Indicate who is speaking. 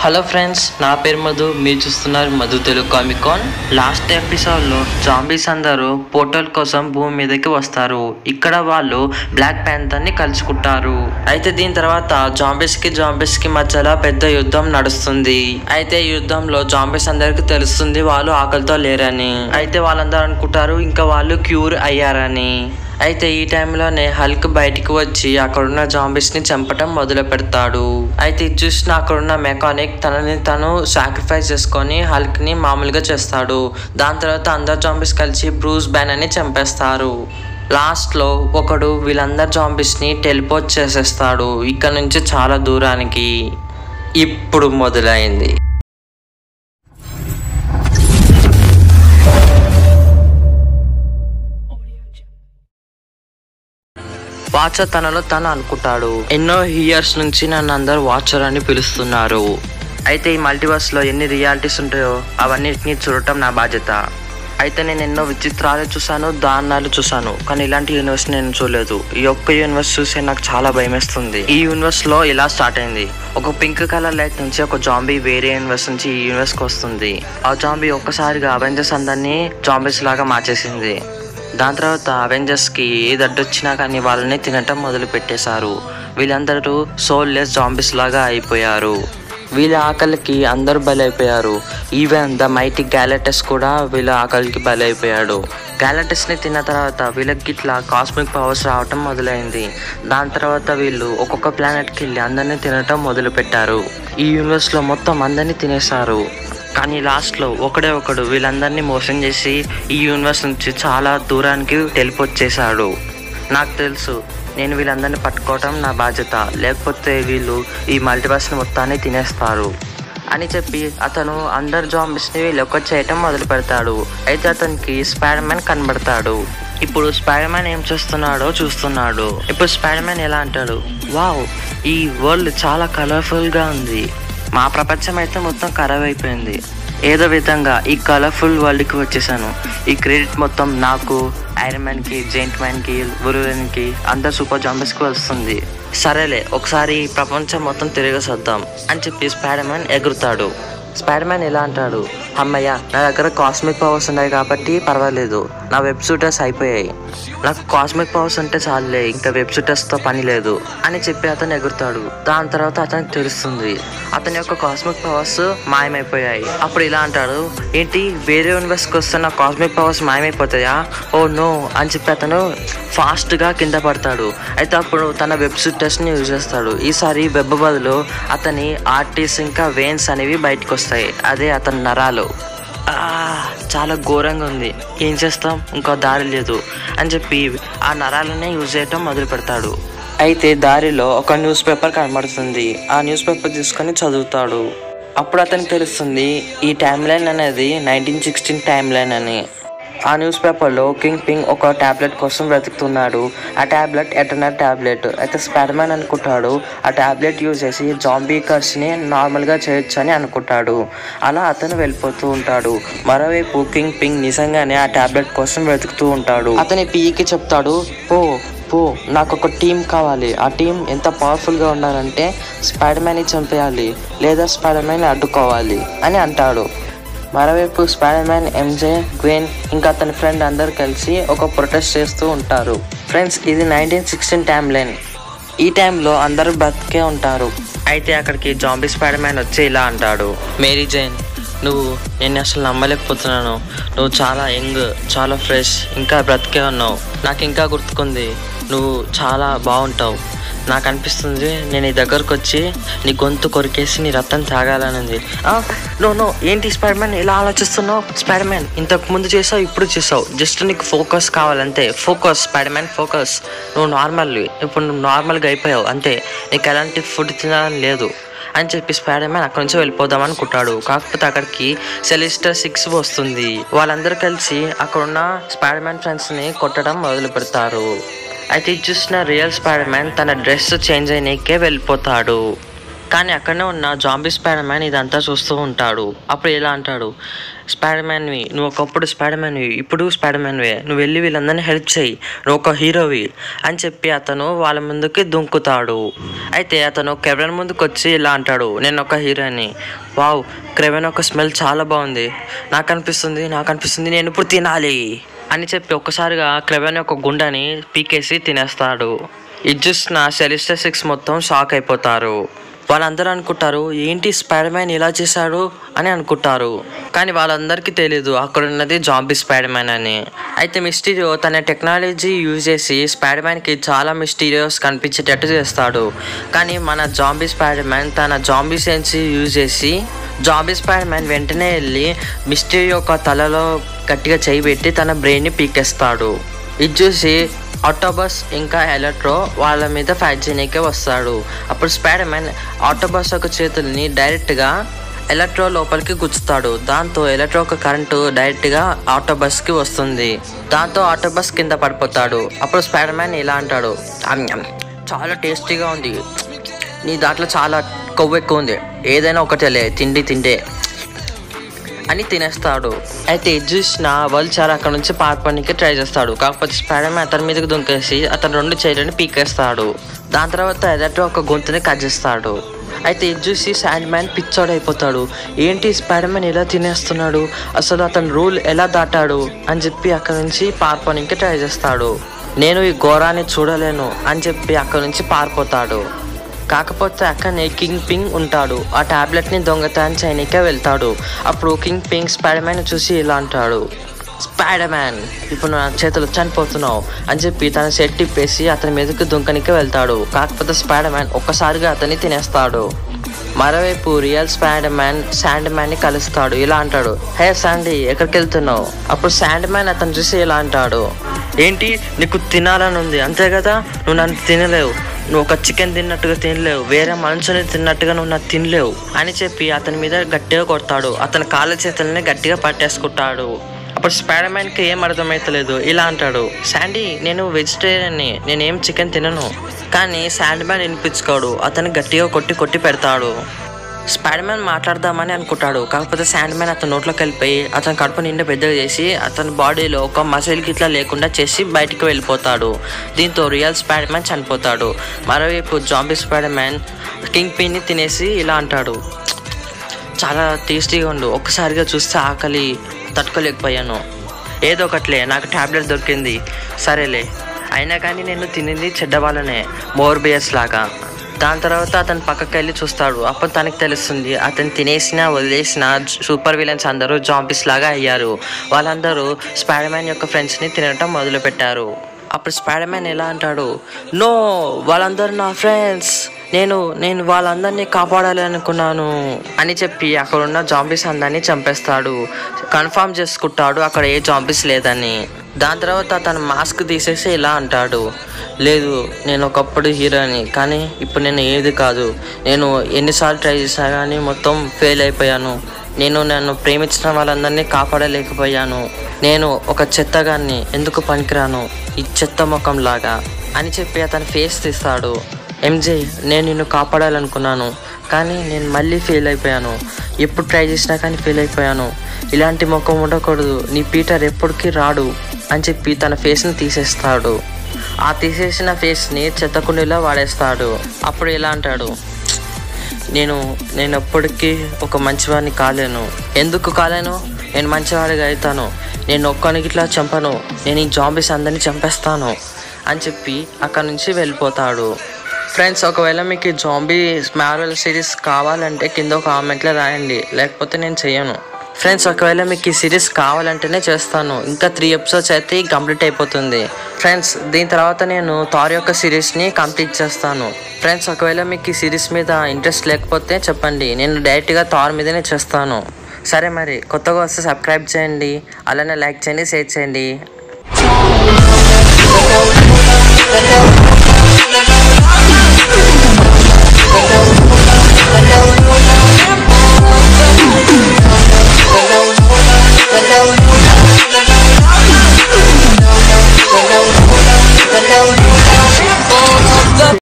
Speaker 1: hello friends నా పేరు మధు మీరు చూస్తున్నారు మధు తెలుగు కామికాన్ లాస్ట్ ఎపిసోడ్లో జాంబీస్ అందరూ పోర్టల్ కోసం భూమి మీదకి వస్తారు ఇక్కడ వాళ్ళు బ్లాక్ ప్యాంథర్ని కలుసుకుంటారు అయితే దీని తర్వాత జాంబీస్ కి జాంబీస్ కి మధ్యలో పెద్ద యుద్ధం నడుస్తుంది అయితే ఈ యుద్ధంలో జాంబీస్ అందరికి తెలుస్తుంది వాళ్ళు ఆకలితో లేరని అయితే వాళ్ళందరూ అనుకుంటారు ఇంకా వాళ్ళు క్యూర్ అయ్యారని అయితే ఈ టైంలోనే హల్క్ బయటికి వచ్చి అక్కడున్న జాంబీస్ ని చంపటం మొదలు పెడతాడు అయితే ఇది చూసిన అక్కడున్న మెకానిక్ తనని తను సాక్రిఫైస్ చేసుకొని హల్క్ ని మామూలుగా చేస్తాడు దాని తర్వాత అందరు జాంబీస్ కలిసి బ్రూస్ బ్యాన్ అని చంపేస్తారు లాస్ట్ లో ఒకడు వీళ్ళందరు జాంబీస్ ని టెలిపోర్ట్ చేసేస్తాడు ఇక్కడ నుంచి చాలా దూరానికి ఇప్పుడు మొదలైంది వాచర్ తనలో తను అనుకుంటాడు ఎన్నో ఇయర్స్ నుంచి నన్ను అందరు వాచర్ అని పిలుస్తున్నారు అయితే ఈ మల్టీవర్స్ లో ఎన్ని రియాలిటీస్ ఉంటాయో అవన్నిటిని చూడటం నా బాధ్యత అయితే నేను ఎన్నో విచిత్రాలు చూసాను దారుణాలు చూసాను కానీ ఇలాంటి యూనివర్స్ నేను చూడలేదు ఈ ఒక్క యూనివర్స్ చూసే నాకు చాలా భయమేస్తుంది ఈ యూనివర్స్ లో ఇలా స్టార్ట్ అయింది ఒక పింక్ కలర్ లైట్ నుంచి ఒక జాంబీ వేరే యూనివర్స్ నుంచి ఈ యూనివర్స్ కి వస్తుంది ఆ జాంబీ ఒక్కసారిగా అవెంజర్స్ అందరినీ జాంబీస్ లాగా మార్చేసింది దాని తర్వాత అవెంజర్స్ కి ఏది అడ్డొచ్చినా కానీ వాళ్ళని తినటం మొదలు పెట్టేశారు వీళ్ళందరూ సోల్లెస్ జాంబీస్ లాగా అయిపోయారు వీళ్ళ ఆకలికి అందరూ బలైపోయారు ఈవెన్ ద మైటీ గ్యాలటస్ కూడా వీళ్ళ ఆకలికి బలైపోయాడు గ్యాలటస్ ని తిన్న తర్వాత వీళ్ళకి ఇట్లా కాస్మిక్ పవర్స్ రావటం మొదలైంది దాని తర్వాత వీళ్ళు ఒక్కొక్క ప్లానెట్కి వెళ్ళి అందరినీ తినటం మొదలు పెట్టారు ఈ యూనివర్స్ లో మొత్తం అందరినీ తినేశారు కానీ లాస్ట్లో ఒకడే ఒకడు వీళ్ళందరినీ మోసం చేసి ఈ యూనివర్స్ నుంచి చాలా దూరానికి వెళ్ళిపోచ్చేసాడు నాకు తెలుసు నేను వీళ్ళందరినీ పట్టుకోవటం నా బాధ్యత లేకపోతే వీళ్ళు ఈ మల్టీవర్స్ని మొత్తాన్ని తినేస్తారు అని చెప్పి అతను అందరు జాంబీస్ని లొక్క చేయటం మొదలు పెడతాడు అయితే అతనికి స్పైడర్ మ్యాన్ కనబడతాడు ఇప్పుడు స్పైడర్ మ్యాన్ ఏం చేస్తున్నాడో చూస్తున్నాడు ఇప్పుడు స్పైడర్ మ్యాన్ ఎలా అంటాడు వావ్ ఈ వరల్డ్ చాలా కలర్ఫుల్గా ఉంది మా ప్రపంచం అయితే మొత్తం ఖరాబ్ అయిపోయింది ఏదో విధంగా ఈ కలర్ఫుల్ వరల్డ్కి వచ్చేసాను ఈ క్రెడిట్ మొత్తం నాకు ఐరన్ మ్యాన్కి జెయింట్ మ్యాన్కి వురువెన్కి అందరు సూపర్ జాంబీస్కి వస్తుంది సరేలే ఒకసారి ఈ ప్రపంచం మొత్తం తిరిగేసొద్దాం అని చెప్పి స్పైడర్ మ్యాన్ ఎగురుతాడు స్పైడర్ మ్యాన్ ఎలా అంటాడు అమ్మయ్య నా దగ్గర కాస్మిక్ పవర్స్ ఉన్నాయి కాబట్టి పర్వాలేదు నా వెబ్ షూటర్స్ అయిపోయాయి నాకు కాస్మిక్ పవర్స్ అంటే చాలులే ఇంకా వెబ్ షూటర్స్తో పని లేదు అని చెప్పి అతను ఎగురుతాడు దాని తర్వాత అతనికి తెలుస్తుంది అతని యొక్క కాస్మిక్ పవర్స్ మాయమైపోయాయి అప్పుడు ఇలా అంటాడు ఏంటి వేరే యూనివర్స్కి వస్తున్న కాస్మిక్ పవర్స్ మాయమైపోతాయా ఓ నో అని చెప్పి అతను ఫాస్ట్గా కింద పడతాడు అయితే అప్పుడు తన వెబ్ షూటర్స్ని యూజ్ చేస్తాడు ఈసారి వెబ్ బదులు అతని ఆర్టిస్ట్ ఇంకా వెయిన్స్ అనేవి బయటకు వస్తాయి అదే అతని నరాలు ఆ, చాలా ఘోరంగా ఉంది ఏం చేస్తాం ఇంకో దారి లేదు అని చెప్పి ఆ నరాలనే యూజ్ చేయటం మొదలు పెడతాడు అయితే దారిలో ఒక న్యూస్ పేపర్ కనబడుతుంది ఆ న్యూస్ పేపర్ తీసుకొని చదువుతాడు అప్పుడు అతనికి తెలుస్తుంది ఈ టైం లైన్ అనేది నైన్టీన్ సిక్స్టీన్ టైం లైన్ అని ఆ న్యూస్ పేపర్లో కింగ్ పింగ్ ఒక టాబ్లెట్ కోసం వెతుకుతున్నాడు ఆ టాబ్లెట్ ఎటర్నల్ టాబ్లెట్ అయితే స్పైడర్ మ్యాన్ అనుకుంటాడు ఆ టాబ్లెట్ యూజ్ చేసి జాంబీ కర్స్ని నార్మల్గా చేయొచ్చు అని అనుకుంటాడు అలా అతను వెళ్ళిపోతూ ఉంటాడు మరోవైపు కింగ్ పింగ్ నిజంగానే ఆ టాబ్లెట్ కోసం వెతుకుతూ ఉంటాడు అతని పీకి చెప్తాడు పో పో నాకు ఒక టీం కావాలి ఆ టీం ఎంత పవర్ఫుల్గా ఉండాలంటే స్పైడర్ మ్యాన్ని చంపేయాలి లేదా స్పైడర్ మ్యాన్ని అడ్డుకోవాలి అని అంటాడు మరోవైపు స్పైడర్ మ్యాన్ ఎంజే గ్వెన్ ఇంకా అతని ఫ్రెండ్ అందరు కలిసి ఒక ప్రొటెస్ట్ చేస్తూ ఉంటారు ఫ్రెండ్స్ ఇది నైన్టీన్ సిక్స్టీన్ టైం లైన్ ఈ టైంలో అందరూ బతికే ఉంటారు అయితే అక్కడికి జాంబీ స్పైడర్ మ్యాన్ వచ్చి ఇలా అంటాడు మేరీ జైన్ నువ్వు నేను అసలు నమ్మలేకపోతున్నాను నువ్వు చాలా యంగ్ చాలా ఫ్రెష్ ఇంకా బ్రతికే ఉన్నావు నాకు ఇంకా గుర్తుకుంది నువ్వు చాలా బాగుంటావు నాకు అనిపిస్తుంది నేను ఈ దగ్గరకు వచ్చి నీ గొంతు కొరికేసి నీ రక్తం తాగాలనుంది నో నో ఏంటి స్పైడర్ మ్యాన్ ఇలా ఆలోచిస్తున్నావు స్పైడర్ మ్యాన్ ఇంతకు ముందు చేసావు ఇప్పుడు చేసావు జస్ట్ నీకు ఫోకస్ కావాలంతే ఫోకస్ స్పైడర్ మ్యాన్ ఫోకస్ నువ్వు నార్మల్ ఇప్పుడు నువ్వు నార్మల్గా అయిపోయావు అంతే నీకు ఎలాంటి ఫుడ్ తినాలని లేదు అని చెప్పి స్పైడర్ మ్యాన్ అక్కడి నుంచి వెళ్ళిపోదాం అనుకుంటాడు కాకపోతే అక్కడికి సెలిస్టర్ సిక్స్ వస్తుంది వాళ్ళందరూ కలిసి అక్కడున్న స్పైడర్ మ్యాన్ ఫ్రెండ్స్ని కొట్టడం మొదలు పెడతారు అయితే ఇది చూసిన రియల్ స్పైడర్ మ్యాన్ తన డ్రెస్ చేంజ్ అయినాకే వెళ్ళిపోతాడు కానీ అక్కడనే ఉన్న జాంబీ స్పైడర్ మ్యాన్ ఇదంతా చూస్తూ ఉంటాడు అప్పుడు ఎలా అంటాడు స్పైడర్ మ్యాన్వి నువ్వు ఒకప్పుడు స్పైడర్ మ్యాన్వి ఇప్పుడు స్పైడర్ మ్యాన్వే నువ్వు వెళ్ళి వీళ్ళందరినీ హెల్ప్ చేయి నువ్వు ఒక హీరోవి అని చెప్పి అతను వాళ్ళ ముందుకి దుంకుతాడు అయితే అతను కెవెన్ ముందుకు వచ్చి ఇలా అంటాడు నేను ఒక హీరోని వావ్ క్రెవెన్ ఒక స్మెల్ చాలా బాగుంది నాకు అనిపిస్తుంది నాకు అనిపిస్తుంది నేను ఇప్పుడు తినాలి అని చెప్పి ఒక్కసారిగా క్రెవెన్ ఒక గుండెని పీకేసి తినేస్తాడు ఇది చూసిన సెలిస్టర్ సిక్స్ మొత్తం షాక్ అయిపోతారు వాళ్ళందరూ అనుకుంటారు ఏంటి స్పైడర్ మ్యాన్ ఇలా చేశాడు అని అనుకుంటారు కానీ వాళ్ళందరికీ తెలీదు అక్కడ ఉన్నది జాంబీ స్పైడర్ మ్యాన్ అని అయితే మిస్టీరియో తన టెక్నాలజీ యూజ్ చేసి స్పైడర్ మ్యాన్కి చాలా మిస్టీరియోస్ కనిపించేటట్టు చేస్తాడు కానీ మన జాంబీ స్పైడర్ మ్యాన్ తన జాంబీ సెన్స్ యూజ్ చేసి జాంబీ స్పైడర్ మ్యాన్ వెంటనే వెళ్ళి మిస్టీరియో యొక్క తలలో గట్టిగా చేయి పెట్టి తన బ్రెయిన్ని పీకేస్తాడు ఇది చూసి ఆటోబస్ ఇంకా ఎలక్ట్రో వాళ్ళ మీద ఫైట్ చేయడానికి వస్తాడు అప్పుడు స్పైడర్ మ్యాన్ ఆటోబస్ యొక్క చేతుల్ని డైరెక్ట్గా ఎలక్ట్రో లోపలికి గుచ్చుతాడు దాంతో ఎలక్ట్రో ఒక కరెంటు డైరెక్ట్గా ఆటోబస్కి వస్తుంది దాంతో ఆటోబస్ కింద పడిపోతాడు అప్పుడు స్పైడర్ మ్యాన్ ఇలా అంటాడు "అమ్, అమ్, చాలా టేస్టీగా ఉంది నీ దాంట్లో చాలా కొవ్వు ఎక్కువ ఉంది ఏదైనా ఒకటేలే తిండి తిండే అని తినేస్తాడు అయితే ఇది చూసిన వల్చర్ అక్కడ నుంచి పారిపోవడానికి ట్రై చేస్తాడు కాకపోతే స్పైడర్ మ్యాన్ అతని మీదకి దుంకేసి అతను రెండు చైర్లని పీకేస్తాడు దాని తర్వాత ఎదట ఒక గొంతుని కట్ చేస్తాడు అయితే ఇది చూసి శాండ్ మ్యాన్ పిచ్చోడ్ అయిపోతాడు ఏంటి స్పైడర్ మ్యాన్ ఎలా తినేస్తున్నాడు అసలు అతను రూల్ ఎలా దాటాడు అని చెప్పి అక్కడ నుంచి పారిపోవడానికి ట్రై చేస్తాడు నేను ఈ ఘోరాన్ని చూడలేను అని చెప్పి అక్కడ నుంచి పారిపోతాడు కాకపోతే అక్కడనే కింగ్ పింగ్ ఉంటాడు ఆ టాబ్లెట్ని దొంగతనం చేయనికే వెళ్తాడు అప్పుడు కింగ్ పింగ్ స్పైడర్ మ్యాన్ చూసి ఇలా అంటాడు స్పైడర్ మ్యాన్ ఇప్పుడు నా చేతులు చనిపోతున్నావు అని చెప్పి తన సెట్ తిప్పేసి అతని మీదకి దుంకనికే వెళ్తాడు కాకపోతే స్పైడర్ మ్యాన్ ఒక్కసారిగా అతన్ని తినేస్తాడు మరోవైపు real Spider Man Sand Man ని కలుస్తాడు ఇలా అంటాడు హే శాండీ ఎక్కడికి వెళ్తున్నావు అప్పుడు శాండ్ మ్యాన్ అతను చూసి ఇలా అంటాడు ఏంటి నీకు తినాలని ఉంది అంతే కదా నువ్వు నన్ను తినలేవు నువ్వు ఒక చికెన్ తిన్నట్టుగా తినలేవు వేరే మనుషుని తిన్నట్టుగా నువ్వు నాకు తినలేవు అని చెప్పి అతని మీద గట్టిగా కొడతాడు అతని కాళ్ళ చేతులని గట్టిగా పట్టేసుకుంటాడు అప్పుడు స్పైడర్ మ్యాన్కి ఏం అర్థమవుతలేదు ఇలా అంటాడు శాండీ నేను వెజిటేరియన్ని నేనేం చికెన్ తినను కానీ శాండ్ మ్యాన్ వినిపించుకోడు అతను గట్టిగా కొట్టి కొట్టి పెడతాడు స్పైడర్ మ్యాన్ మాట్లాడదామని అనుకుంటాడు కాకపోతే శాండ్ మ్యాన్ అతని నోట్లోకి వెళ్ళిపోయి అతని కడుపు నిండా పెద్దగా చేసి అతని బాడీలో ఒక మసిల్ గిట్లా లేకుండా చేసి బయటికి వెళ్ళిపోతాడు దీంతో రియల్ స్పైడర్ మ్యాన్ చనిపోతాడు మరోవైపు జాంబీ స్పైడర్ మ్యాన్ కింగ్ పిన్ని తినేసి ఇలా అంటాడు చాలా టేస్టీగా ఉండు ఒక్కసారిగా చూస్తే ఆకలి తట్టుకోలేకపోయాను ఏదో ఒకట్లే నాకు ట్యాబ్లెట్ దొరికింది సరేలే అయినా కానీ నేను తినింది చెడ్డ వాళ్ళనే మోర్బియస్ లాగా దాని తర్వాత అతను పక్కకి వెళ్ళి చూస్తాడు అప్పుడు తనకి తెలుస్తుంది అతను తినేసిన వదిలేసిన సూపర్ విలన్స్ అందరూ జాంబీస్ లాగా అయ్యారు వాళ్ళందరూ స్పైడర్ మ్యాన్ యొక్క ఫ్రెండ్స్ని తినటం మొదలుపెట్టారు అప్పుడు స్పైడర్ మ్యాన్ ఎలా అంటాడు నో వాళ్ళందరూ నా ఫ్రెండ్స్ నేను నేను వాళ్ళందరినీ కాపాడాలి అనుకున్నాను అని చెప్పి అక్కడ ఉన్న జాంబీస్ అందరినీ చంపేస్తాడు కన్ఫర్మ్ చేసుకుంటాడు అక్కడ ఏ జాంబీస్ లేదని దాని తర్వాత తన మాస్క్ తీసేసి ఇలా అంటాడు లేదు నేను ఒకప్పుడు హీరోని కానీ ఇప్పుడు నేను ఏది కాదు నేను ఎన్నిసార్లు ట్రై చేశా కానీ మొత్తం ఫెయిల్ అయిపోయాను నేను నన్ను ప్రేమించిన వాళ్ళందరినీ కాపాడలేకపోయాను నేను ఒక చెత్తగాన్ని ఎందుకు పనికిరాను ఈ చెత్త ముఖం లాగా అని చెప్పి అతని ఫేస్ తీస్తాడు ఎంజే నేను నిన్ను కాపాడాలనుకున్నాను కానీ నేను మళ్ళీ ఫెయిల్ అయిపోయాను ఎప్పుడు ట్రై చేసినా కానీ ఫెయిల్ అయిపోయాను ఇలాంటి ముఖం ఉండకూడదు నీ పీటర్ ఎప్పటికీ రాడు అని చెప్పి తన ఫేస్ని తీసేస్తాడు ఆ తీసేసిన ఫేస్ని చెత్తకుండీలో వాడేస్తాడు అప్పుడు ఇలా అంటాడు నేను నేను ఎప్పటికీ ఒక మంచివాడిని కాలేను ఎందుకు కాలేను నేను మంచివాడిగా అవుతాను నేను ఒక్కనికి ఇట్లా చంపను నేను ఈ జాంబీస్ అందరినీ చంపేస్తాను అని చెప్పి అక్కడ నుంచి వెళ్ళిపోతాడు ఫ్రెండ్స్ ఒకవేళ మీకు ఈ జాంబీ మార్వెల్ సిరీస్ కావాలంటే కింద ఒక కామెంట్లో రాయండి లేకపోతే నేను చెయ్యను ఫ్రెండ్స్ ఒకవేళ మీకు ఈ సిరీస్ కావాలంటేనే చేస్తాను ఇంకా త్రీ ఎపిసోడ్స్ అయితే కంప్లీట్ అయిపోతుంది ఫ్రెండ్స్ దీని తర్వాత నేను థార్ యొక్క సిరీస్ని కంప్లీట్ చేస్తాను ఫ్రెండ్స్ ఒకవేళ మీకు ఈ సిరీస్ మీద ఇంట్రెస్ట్ లేకపోతే చెప్పండి నేను డైరెక్ట్గా థార్ మీదనే చేస్తాను సరే మరి కొత్తగా వస్తే సబ్స్క్రైబ్ చేయండి అలానే లైక్ చేయండి షేర్ చేయండి